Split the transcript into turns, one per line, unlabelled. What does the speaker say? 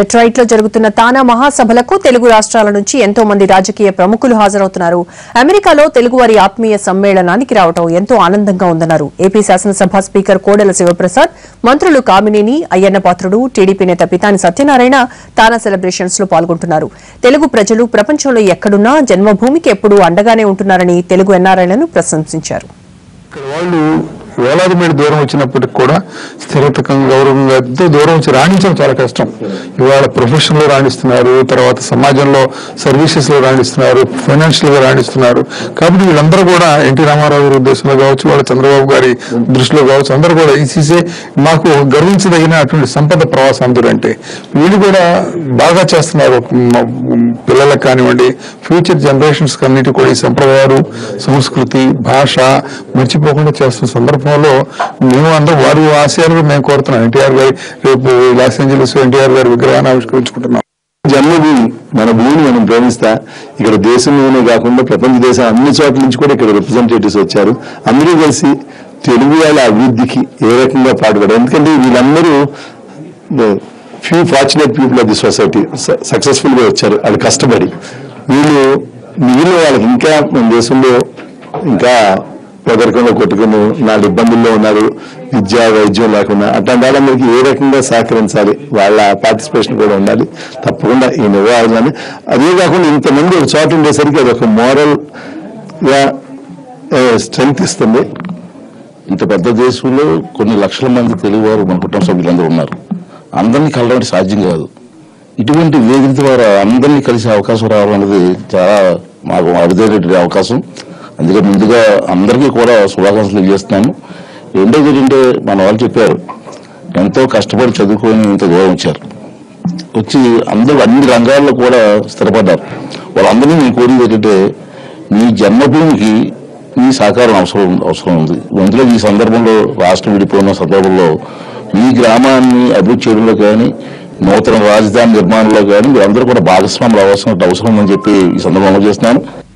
Detroit లో జరుగుతున్న తానా మహాసభలకు తెలుగు రాష్ట్రాల నుంచి ఎంతో మంది రాజకీయ ప్రముఖులు హాజరవుతున్నారు అమెరికాలో తెలుగువారి ఆత్మీయ సమ్మేళనానికి రావడం ఎంతో ఆనందంగా ఉందన్నారు ఏపీ శాసనసభ స్పీకర్ కోడెల శివప్రసాద్ మంత్రులు కామినేని అయ్యన్న పాత్రుడు టీడీపీ నేత పితాని సత్యనారాయణ తానా సెలబ్రేషన్స్ లో పాల్గొంటున్నారు తెలుగు ప్రజలు ప్రపంచంలో ఎక్కడున్నా జన్మభూమికి ఎప్పుడూ అండగానే ఉంటున్నారని తెలుగు ఎన్ఆర్ఐలను ప్రశంసించారు
ఇక్కడ వాళ్ళు వేలాది మైలు దూరం వచ్చినప్పటికి కూడా స్థిరతకంగా గౌరవంగా ఎంతో దూరం వచ్చి రాణించడం చాలా కష్టం ఇవాళ ప్రొఫెషన్ లో రాణిస్తున్నారు తర్వాత సమాజంలో సర్వీసెస్ లో రాణిస్తున్నారు ఫైనాన్షియల్ గా రాణిస్తున్నారు కాబట్టి వీళ్ళందరూ కూడా ఎన్టీ రామారావు గారి ఉద్దేశంలో కావచ్చు వాళ్ళ చంద్రబాబు గారి దృష్టిలో కావచ్చు అందరూ కూడా ఈసీసీ మాకు గర్వించదగిన అటువంటి సంపద ప్రవాసాంతుడు అంటే వీళ్ళు కూడా బాగా చేస్తున్నారు మ- పిల్లలకు కానివ్వండి ఫ్యూచర్ జనరేషన్స్ అన్నిటి కూడా ఈ సంప్రదాయాలు సంస్కృతి భాష మర్చిపోకుండా చేస్తున్న సందర్భంలో మేము అందరం వారి ఆశయాలు మేము కోరుతున్నాం ఎన్టీఆర్ గారి రేపు లాస్ ఏంజలీస్ ఎన్టీఆర్ గారి విగ్రహాన్ని ఆవిష్కరించుకుంటున్నాం
జన్మభూమి మన భూమిని మనం ప్రేమిస్తా ఇక్కడ దేశంలోనే కాకుండా ప్రపంచ దేశం అన్ని చోట్ల నుంచి కూడా ఇక్కడ రిప్రజెంటేటివ్స్ వచ్చారు అందరూ కలిసి తెలుగు వాళ్ళ అభివృద్ధికి ఏ రకంగా పాటుపడారు ఎందుకంటే వీళ్ళందరూ few fortunate people of the society successful గా వచ్చారు వాళ్ళు కష్టపడి వీళ్ళు మిగిలిన వాళ్ళకి ఇంకా మన దేశంలో ఇంకా పేదరికంలో కొట్టుకుని నాలుగు ఇబ్బందుల్లో ఉన్నారు విద్య వైద్యం లేకుండా అట్లాంటి వాళ్ళందరికీ ఏ రకంగా సహకరించాలి వాళ్ళ పార్టిసిపేషన్ కూడా ఉండాలి తప్పకుండా ఈ నిర్వహణ అదే కాకుండా ఇంతమంది ఒక చోట ఉండేసరికి అది ఒక మోరల్ గా స్ట్రెంగ్త్ ఇస్తుంది
ఇంత పెద్ద దేశంలో కొన్ని లక్షల మంది తెలుగువారు మన కుటుంబ సభ్యులందరూ ఉన్నారు అందరినీ కలవడం సాధ్యం కాదు ఇటువంటి వేదిక ద్వారా అందరినీ కలిసే అవకాశం రావడం అనేది చాలా మాకు అరుదైనటువంటి అవకాశం అందుకే ముందుగా అందరికీ కూడా శుభాకాంక్షలు తెలియజేస్తున్నాను రెండోది ఏంటంటే మన వాళ్ళు చెప్పారు ఎంతో కష్టపడి చదువుకొని ఇంత దూరం వచ్చారు వచ్చి అందరూ అన్ని రంగాల్లో కూడా స్థిరపడ్డారు వాళ్ళందరినీ నేను కోరేది ఏంటంటే మీ జన్మభూమికి మీ సహకారం అవసరం అవసరం ఉంది అందులో ఈ సందర్భంలో రాష్ట్రం విడిపోయిన సందర్భంలో మీ గ్రామాన్ని అభివృద్ధి చేయడంలో కానీ నూతన రాజధాని నిర్మాణంలో కానీ మీరందరూ కూడా భాగస్వాములు అవసరం అవసరం ఉందని చెప్పి ఈ సందర్భంలో చేస్తున్నాను